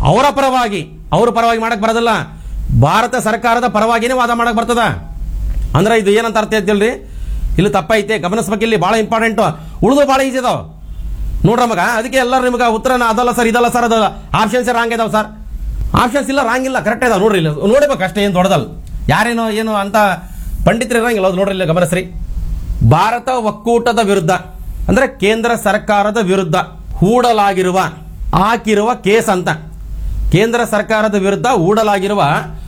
ಅವರ ಪರವಾಗಿ ಅವ್ರ ಪರವಾಗಿ ಮಾಡಕ್ ಬರೋದಿಲ್ಲ ಭಾರತ ಸರ್ಕಾರದ ಪರವಾಗಿನೇ ವಾದ ಮಾಡಕ್ ಬರ್ತದ ಅಂದ್ರೆ ಇದು ಏನಂತ ಅರ್ಥ ಐತಿಲ್ರಿ ಇಲ್ಲಿ ತಪ್ಪೈತೆ ಗಮನಿಸ್ಬೇಕು ಇಲ್ಲಿ ಭಾಳ ಇಂಪಾರ್ಟೆಂಟ್ ಉಳಿದು ಭಾಳ ಈಜಿ ಇದಾವ ನೋಡ್ರ ಮಗ ಅದಕ್ಕೆ ಎಲ್ಲರೂ ನಿಮ್ಗೆ ಉತ್ತರನ ಅದಲ್ಲ ಸರ್ ಇದಲ್ಲ ಸರ್ ಅದು ಆಪ್ಷನ್ಸ್ ರಾಂಗ್ ಇದಾವ ಸರ್ ಆಪ್ಷನ್ಸ್ ಇಲ್ಲ ರಾಂಗ್ ಇಲ್ಲ ಕರೆಕ್ಟ್ ಇದಾವೆ ನೋಡ್ರಿ ಇಲ್ಲಿ ನೋಡ್ಬೇಕು ಅಷ್ಟೇ ಏನು ದೊಡ್ಡದಲ್ಲ ಯಾರೇನೋ ಏನು ಅಂತ ಪಂಡಿತರು ಇರಂಗಿಲ್ಲ ಅದು ನೋಡ್ರಿ ಇಲ್ಲಿ ಗಮನಿಸ್ರಿ ಭಾರತ ಒಕ್ಕೂಟದ ವಿರುದ್ಧ ಅಂದ್ರೆ ಕೇಂದ್ರ ಸರ್ಕಾರದ ವಿರುದ್ಧ ಹೂಡಲಾಗಿರುವ ಹಾಕಿರುವ ಕೇಸ್ ಅಂತ ಕೇಂದ್ರ ಸರ್ಕಾರದ ವಿರುದ್ಧ ಹೂಡಲಾಗಿರುವ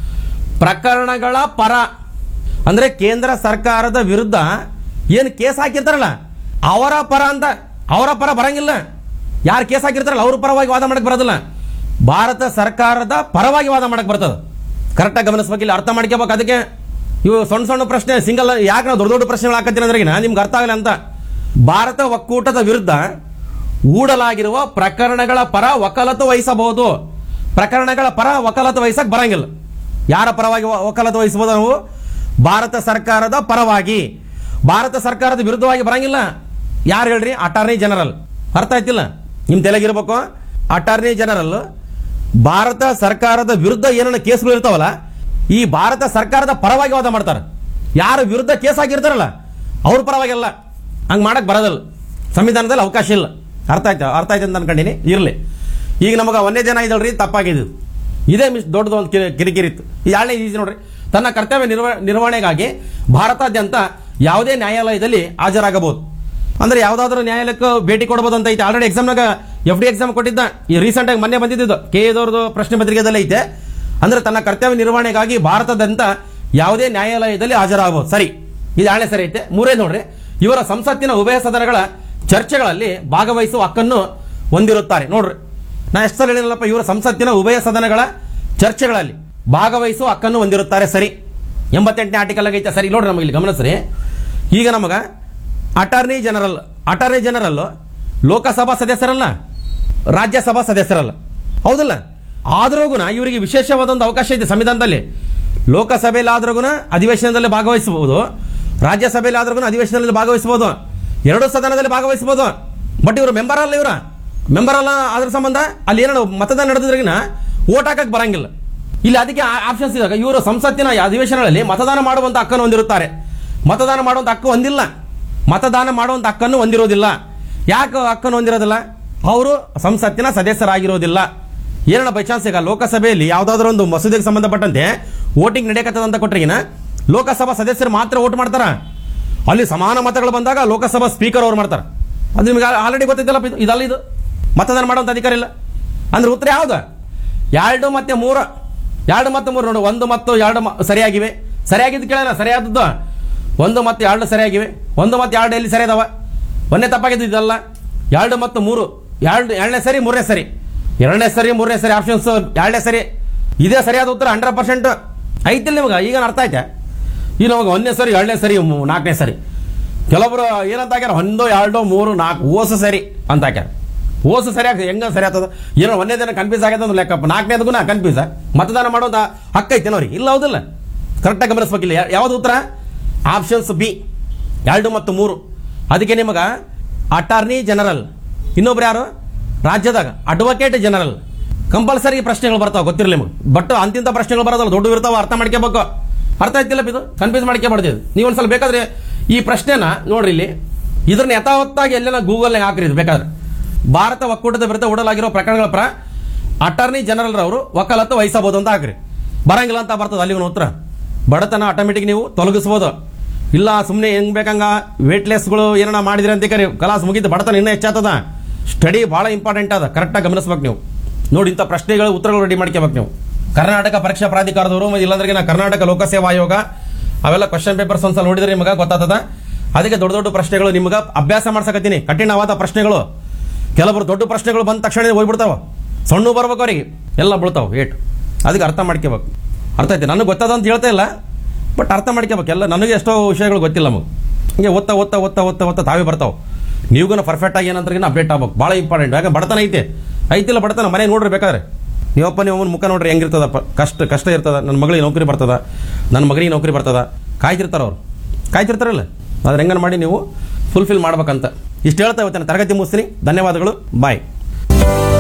ಪ್ರಕರಣಗಳ ಪರ ಅಂದ್ರೆ ಕೇಂದ್ರ ಸರ್ಕಾರದ ವಿರುದ್ಧ ಏನು ಕೇಸ್ ಹಾಕಿರ್ತಾರಲ್ಲ ಅವರ ಪರ ಅಂತ ಅವರ ಪರ ಬರಂಗಿಲ್ಲ ಯಾರು ಕೇಸ್ ಹಾಕಿರ್ತಾರಲ್ಲ ಅವ್ರ ಪರವಾಗಿ ವಾದ ಮಾಡಕ್ ಬರೋದಿಲ್ಲ ಭಾರತ ಸರ್ಕಾರದ ಪರವಾಗಿ ವಾದ ಮಾಡಕ್ ಬರ್ತದ ಕರೆಕ್ಟಾಗಿ ಗಮನಿಸ್ಬೇಕು ಇಲ್ಲಿ ಅರ್ಥ ಮಾಡ್ಕೋಬೇಕು ಅದಕ್ಕೆ ಇವು ಸಣ್ಣ ಸಣ್ಣ ಪ್ರಶ್ನೆ ಸಿಂಗಲ್ ಯಾಕೆ ನಾವು ದೊಡ್ಡ ದೊಡ್ಡ ಪ್ರಶ್ನೆಗಳು ಹಾಕತ್ತೀನಿ ಅಂದ್ರೆ ನಿಮ್ಗೆ ಅರ್ಥ ಆಗಲ್ಲ ಅಂತ ಭಾರತ ಒಕ್ಕೂಟದ ವಿರುದ್ಧ ಹೂಡಲಾಗಿರುವ ಪ್ರಕರಣಗಳ ಪರ ವಕಾಲತ್ತು ವಹಿಸಬಹುದು ಪ್ರಕರಣಗಳ ಪರ ವಕಾಲತ್ತು ವಹಿಸಕ್ ಬರಂಗಿಲ್ಲ ಯಾರ ಪರವಾಗಿ ವ- ವಕಾಲತ್ತು ವಹಿಸಬಹುದು ನಾವು ಭಾರತ ಸರ್ಕಾರದ ಪರವಾಗಿ ಭಾರತ ಸರ್ಕಾರದ ವಿರುದ್ಧವಾಗಿ ಬರಂಗಿಲ್ಲ ಯಾರು ಹೇಳ್ರಿ ಅಟಾರ್ನಿ ಜನರಲ್ ಅರ್ಥ ಆಯ್ತಿಲ್ಲ ನಿಮ್ ತೆಲಗಿರ್ಬೇಕು ಅಟಾರ್ನಿ ಜನರಲ್ ಭಾರತ ಸರ್ಕಾರದ ವಿರುದ್ಧ ಏನೇನು ಕೇಸ್ಗಳು ಇರ್ತಾವಲ್ಲ ಈ ಭಾರತ ಸರ್ಕಾರದ ಪರವಾಗಿ ವಾದ ಮಾಡ್ತಾರೆ ಯಾರ ವಿರುದ್ಧ ಕೇಸ್ ಆಗಿರ್ತಾರಲ್ಲ ಅವ್ರ ಪರವಾಗಿಲ್ಲ ಹಂಗೆ ಮಾಡಕ್ ಬರೋದಿಲ್ಲ ಸಂವಿಧಾನದಲ್ಲಿ ಅವಕಾಶ ಇಲ್ಲ ಅರ್ಥ ಆಯ್ತಾ ಅರ್ಥ ಆಯ್ತು ಅಂತ ಅನ್ಕೊಂಡಿನಿ ಇರಲಿ ಈಗ ನಮಗೆ ಒಂದೇ ಜನ ಇದಲ್ರಿ ತಪ್ಪಾಗಿದ್ದು ಇದೇ ಮಿಸ್ ದೊಡ್ಡದು ಒಂದು ಕಿರಿ- ಕಿರಿಕಿರಿ ಇತ್ತು ಈ ಎರಡನೇ ಈಜಿ ನೋಡ್ರಿ ತನ್ನ ಕರ್ತವ್ಯ ನಿರ್ವ ನಿರ್ವಹಣೆಗಾಗಿ ಭಾರತಾದ್ಯಂತ ಯಾವುದೇ ನ್ಯಾಯಾಲಯದಲ್ಲಿ ಹಾಜರಾಗಬಹುದು ಅಂದ್ರೆ ಯಾವ್ದಾದ್ರು ನ್ಯಾಯಾಲಯಕ್ಕೆ ಭೇಟಿ ಕೊಡಬಹುದು ಅಂತ ಐತೆ ಆಲ್ರೆಡಿ ಎಕ್ಸಾಮ್ನಾಗ ಎಫ್ ಡಿ ಎಕ್ಸಾಮ್ ಕೊಟ್ಟಿದ್ದ ಈ ರೀಸೆಂಟ್ ಆಗಿ ಮೊನ್ನೆ ಬಂದಿದ್ದು ಕೆ ಎದವ್ರದ್ದು ಪ್ರಶ್ನೆ ಪತ್ರಿಕೆದಲ್ಲಿ ಐತೆ ಅಂದ್ರೆ ತನ್ನ ಕರ್ತವ್ಯ ನಿರ್ವಹಣೆಗಾಗಿ ಭಾರತದಂತ ಯಾವುದೇ ನ್ಯಾಯಾಲಯದಲ್ಲಿ ಹಾಜರಾಗಬಹುದು ಸರಿ ಇದು ಎರಡನೇ ಸರಿ ಐತೆ ಮೂರೇ ನೋಡ್ರಿ ಇವರ ಸಂಸತ್ತಿನ ಉಭಯ ಸದನಗಳ ಚರ್ಚೆಗಳಲ್ಲಿ ಭಾಗವಹಿಸುವ ಹಕ್ಕನ್ನು ಹೊಂದಿರುತ್ತಾರೆ ನೋಡ್ರಿ ನಾ ಎಷ್ಟು ಸಲ ಹೇಳಿಲ್ಲಪ್ಪ ಇವರ ಸಂಸತ್ತಿನ ಉಭಯ ಸದನಗಳ ಚರ್ಚೆಗಳಲ್ಲಿ ಭಾಗವಹಿಸುವ ಹಕ್ಕನ್ನು ಹೊಂದಿರುತ್ತಾರೆ ಸರಿ ಎಂಬತ್ತೆಂಟನೇ ಆರ್ಟಿಕಲ್ ಆಗೈತೆ ಸರಿ ನೋಡ್ರಿ ನಮಗೆ ಇಲ್ಲಿ ಗಮನಿಸ್ರಿ ಈಗ ನಮಗ attorney general attorney general Lok Sabha ಸದಸ್ಯರಲ್ಲ ರಾಜ್ಯಸಭಾ ಸದಸ್ಯರಲ್ಲ ಹೌದಲ್ಲ ಆದ್ರೂ ಇವರಿಗೆ ವಿಶೇಷವಾದ ಒಂದು ಅವಕಾಶ ಇದೆ ಸಂವಿಧಾನದಲ್ಲಿ ಲೋಕಸಭೆಯಲ್ಲಿ ಆದ್ರೂ ಅಧಿವೇಶನದಲ್ಲಿ ಭಾಗವಹಿಸಬಹುದು ರಾಜ್ಯಸಭೆಯಲ್ಲಿ ಆದ್ರೂ ಅಧಿವೇಶನದಲ್ಲಿ ಭಾಗವಹಿಸಬಹುದು ಎರಡು ಸದನದಲ್ಲಿ ಭಾಗವಹಿಸಬಹುದು ಬಟ್ ಇವರು ಮೆಂಬರ್ ಅಲ್ಲ ಇವರ ಮೆಂಬರ್ ಅಲ್ಲ ಅದ್ರ ಸಂಬಂಧ ಅಲ್ಲಿ ಏನೋ ಮತದಾನ ನಡೆದ್ರಿಗಿನ ಓಟ್ ಹಾಕಕ್ ಬರಂಗಿಲ್ಲ ಇಲ್ಲಿ ಅದಕ್ಕೆ ಆಪ್ಷನ್ಸ್ ಇದಾಗ ಇವರು ಸಂಸತ್ತಿನ ಅಧಿವೇಶನಗಳಲ್ಲಿ ಮತದಾನ ಮಾಡುವಂತ ಹಕ್ಕನ್ನು ಹೊಂದಿರುತ್ತಾರೆ ಮತದಾನ ಮಾಡುವಂತ ಹಕ್ಕು ಹೊಂದಿಲ್ಲ ಮತದಾನ ಮಾಡುವಂತ ಹಕ್ಕನ್ನು ಹೊಂದಿರೋದಿಲ್ಲ ಯಾಕೆ ಹಕ್ಕನ್ನು ಹೊಂದಿರೋದಿಲ್ಲ ಅವರು ಸಂಸತ್ತಿನ ಸದಸ್ಯರಾಗಿರೋದಿಲ್ಲ ಏನಣ್ಣ ಬೈ ಚಾನ್ಸ್ ಈಗ ಲೋಕಸಭೆಯಲ್ಲಿ ಯಾವ್ದಾದ್ರು ಒಂದು ಮಸೂದೆಗೆ ಸಂಬಂಧಪಟ್ಟಂತೆ ವೋಟಿಂಗ್ ನಡೆಯಕತ್ತದ ಅಂತ ಕೊಟ್ರಿಗಿನ ಲೋಕಸಭಾ ಸದಸ್ಯರು ಮಾತ್ರ ವೋಟ್ ಮಾಡ್ತಾರ ಅಲ್ಲಿ ಸಮಾನ ಮತಗಳು ಬಂದಾಗ ಲೋಕಸಭಾ ಸ್ಪೀಕರ್ ಅವ್ರು ಮಾಡ್ತಾರೆ ಅದು ನಿಮ್ಗೆ ಆಲ್ರೆಡಿ ಗೊತ್ತಿದ್ದಲ್ಲ ಇದು ಇದಲ್ಲ ಇದು ಮತದಾನ ಮಾಡುವಂತ ಅಧಿಕಾರ ಇಲ್ಲ ಅಂದ್ರೆ ಉತ್ತರ ಯಾವ್ದು ಎರಡು ಮತ್ತೆ ಮೂರು ಎರಡು ಮತ್ತು ಮೂರು ನೋಡು ಒಂದು ಮತ್ತು ಎರಡು ಮ- ಸರಿಯಾಗಿವೆ ಸರಿಯಾಗಿದ್ದು ಕೇಳೋಣ ಸರಿಯಾದದ್ದು ಒಂದು ಮತ್ತು ಎರಡು ಸರಿಯಾಗಿವೆ ಒಂದು ಮತ್ತು ಎರಡು ಎಲ್ಲಿ ಸರಿ ಅದಾವ ಒಂದೇ ತಪ್ಪಾಗಿದ್ದು ಇದಲ್ಲ ಎರಡು ಮತ್ತು ಮೂರು ಎರಡು ಎರಡನೇ ಸರಿ ಮೂರನೇ ಸರಿ ಎರಡನೇ ಸರಿ ಮೂರನೇ ಸರಿ ಆಪ್ಷನ್ಸ್ ಎರಡನೇ ಸರಿ ಇದೇ ಸರಿಯಾದ ಉತ್ತರ ಹಂಡ್ರೆಡ್ ಪರ್ಸೆಂಟ್ ಐತಿಲ್ಲ ನಿಮಗೆ ಈಗ ಅರ್ಥ ಆಯ್ತಾ ಈಗ ನಮಗೆ ಒಂದನೇ ಸರಿ ಎರಡನೇ ಸರಿ ಮೂ- ನಾಲ್ಕನೇ ಸರಿ ಕೆಲವೊಬ್ರು ಏನಂತ ಹಾಕ್ಯಾರ ಒಂದು ಎರಡು ಮೂರು ನಾಲ್ಕು ಓಸು ಸರಿ ಅಂತ ಹಾಕ್ಯಾರ ಓಸು ಸರಿಯಾಗಿ ಹೆಂಗ ಸರಿ ಆಗ್ತದ ಏನೋ ಒಂದೇ ದಿನ ಕನ್ಫ್ಯೂಸ್ ಆಗ್ಯದ ಒಂದು ಲೆಕ್ಕಪ್ಪ ನಾಲ್ಕನೇದಕ್ಕೂ ನಾ ಕನ್ಫ್ಯೂಸ್ ಮತದಾನ ಮಾಡೋದ ಹಕ್ಕ ಐತೆ ಅವ್ರಿಗೆ ಇಲ್ಲ ಹೌದಿಲ್ಲ ಕರೆಕ್ಟಾಗಿ ಗಮನಿಸ್ಬೇಕಿಲ್ಲ ಯಾ- ಯಾವ್ದು ಉತ್ತರ ಆಪ್ಷನ್ಸ್ ಬಿ ಎರಡು ಮತ್ತು ಮೂರು ಅದಕ್ಕೆ ನಿಮಗ ಅಟಾರ್ನಿ ಜನರಲ್ ಇನ್ನೊಬ್ರು ಯಾರು ರಾಜ್ಯದಾಗ ಅಡ್ವೊಕೇಟ್ ಜನರಲ್ ಕಂಪಲ್ಸರಿ ಪ್ರಶ್ನೆಗಳು ಬರ್ತಾವ ಗೊತ್ತಿರಲಿ ನಿಮಗೆ ಬಟ್ ಅಂತಿಂತ ಪ್ರಶ್ನೆಗಳು ಬರೋದಲ್ಲ ದೊಡ್ಡ ಇರ್ತಾವ ಅರ್ಥ ಮಾಡ್ಕೋಬೇಕು ಅರ್ಥ ಆಯ್ತಿಲ್ಲ ಇದು ಕನ್ಫ್ಯೂಸ್ ಮಾಡ್ಕೊಬಾರ್ದು ನೀವು ಒಂದ್ಸಲ ಬೇಕಾದ್ರೆ ಈ ಪ್ರಶ್ನೆನ ನೋಡ್ರಿ ಇಲ್ಲಿ ಇದ್ರನ್ನ ಯಥಾವತ್ತಾಗಿ ಎಲ್ಲೆಲ್ಲ ಗೂಗಲ್ನಾಗ ಹಾಕ್ರಿ ಇದು ಬೇಕಾದ್ರೆ ಭಾರತ ಒಕ್ಕೂಟದ ವಿರುದ್ಧ ಹೂಡಲಾಗಿರೋ ಪ್ರಕರಣಗಳ ಪರ ಅಟಾರ್ನಿ ಜನರಲ್ ರವರು ವಕಾಲತ್ತು ವಹಿಸಬಹುದು ಅಂತ ಹಾಕ್ರಿ ಬರಂಗಿಲ್ಲ ಅಂತ ಬರ್ತದೆ ಅಲ್ಲಿ ಒಂದು ಉತ್ತರ ಬಡತನ ಆಟೋಮೆಟಿಕ್ ನೀವು ತೊಲಗಿಸ್ಬೋದು ಇಲ್ಲ ಸುಮ್ಮನೆ ಹೆಂಗ್ ಬೇಕಂಗ ವೇಟ್ಲೆಸ್ಗಳು ಏನಾರ ಮಾಡಿದ್ರಿ ಅಂತ ಕರಿ ಕಲಾಸ್ ಮುಗಿದು ಬಡತನ ಇನ್ನೂ ಹೆಚ್ಚಾಗ್ತದ ಸ್ಟಡಿ ಬಹಳ ಇಂಪಾರ್ಟೆಂಟ್ ಅದ ಕರೆಕ್ಟಾಗಿ ಗಮನಿಸ್ಬೇಕು ನೀವು ನೋಡಿ ಇಂಥ ಪ್ರಶ್ನೆಗಳು ಉತ್ತರಗಳು ರೆಡಿ ಮಾಡ್ಕೋಬೇಕು ನೀವು ಕರ್ನಾಟಕ ಪರೀಕ್ಷಾ ಪ್ರಾಧಿಕಾರದವರು ಮತ್ತು ಇಲ್ಲಾಂದ್ರೆ ನಾ ಕರ್ನಾಟಕ ಲೋಕಸೇವಾ ಆಯೋಗ ಅವೆಲ್ಲ ಕ್ವಶನ್ ಪೇಪರ್ಸ್ ಒಂದ್ಸಲ ನೋಡಿದ್ರೆ ನಿಮಗೆ ಗೊತ್ತಾಗ್ತದ ಅದಕ್ಕೆ ದೊಡ್ಡ ದೊಡ್ಡ ಪ್ರಶ್ನೆಗಳು ನಿಮ್ಗೆ ಅಭ್ಯಾಸ ಮಾಡ್ಸಕತ್ತೀನಿ ಕಠಿಣವಾದ ಪ್ರಶ್ನೆಗಳು ಕೆಲವರು ದೊಡ್ಡ ಪ್ರಶ್ನೆಗಳು ಬಂದ ತಕ್ಷಣ ಹೋಗ್ಬಿಡ್ತಾವ ಸಣ್ಣ ಬರ್ಬೇಕು ಅವರಿಗೆ ಎಲ್ಲ ಬೀಳ್ತಾವ ಏಟ್ ಅದಕ್ಕೆ ಅರ್ಥ ಮಾಡ್ಕೋಬೇಕು ಅರ್ಥ ಐತೆ ನನಗೆ ಗೊತ್ತದ ಅಂತ ಹೇಳ್ತಾ ಇಲ್ಲ ಬಟ್ ಅರ್ಥ ಮಾಡ್ಕೋಬೇಕು ಎಲ್ಲ ನನಗೆ ಎಷ್ಟೋ ವಿಷಯಗಳು ಗೊತ್ತಿಲ್ಲ ನಮಗೆ ಹಿಂಗೆ ಓದ್ತಾ ಓದ್ತಾ ಓದ್ತಾ ಓದ್ತಾ ಓದ್ತಾ ತಾವೇ ಬರ್ತಾವೆ ನೀವುಗೂ ಪರ್ಫೆಕ್ಟ್ ಆಗಿ ಏನಂದ್ರೆ ಅಪ್ಡೇಟ್ ಆಗ್ಬೇಕು ಭಾಳ ಇಂಪಾರ್ಟೆಂಟ್ ಯಾಕೆ ಬಡತನ ಐತೆ ಐತಿಲ್ಲ ಬಡತನ ಮನೆ ನೋಡ್ರಿ ಬೇಕಾದ್ರೆ ನೀವಪ್ಪ ನೀವು ಅವನ ಮುಖ ನೋಡ್ರಿ ಹೆಂಗಿರ್ತದಪ್ಪ ಕಷ್ಟ ಕಷ್ಟ ಇರ್ತದ ನನ್ನ ಮಗಳಿಗೆ ನೌಕರಿ ಬರ್ತದ ನನ್ನ ಮಗನಿಗೆ ನೌಕರಿ ಬರ್ತದ ಕಾಯ್ತಿರ್ತಾರ ಅವ್ರು ಕಾಯ್ತಿರ್ತಾರಲ್ಲ ಅದ್ರ ಹೆಂಗನ್ ಮಾಡಿ ನೀವು ಫುಲ್ಫಿಲ್ ಮಾಡ್ಬೇಕಂತ ಇಷ್ಟು ಹೇಳ್ತಾ ಇವತ್ತಿನ ತರಗತಿ ಮುಗಿಸ್ತೀನಿ ಧನ್ಯವಾದಗಳು ಬಾಯ್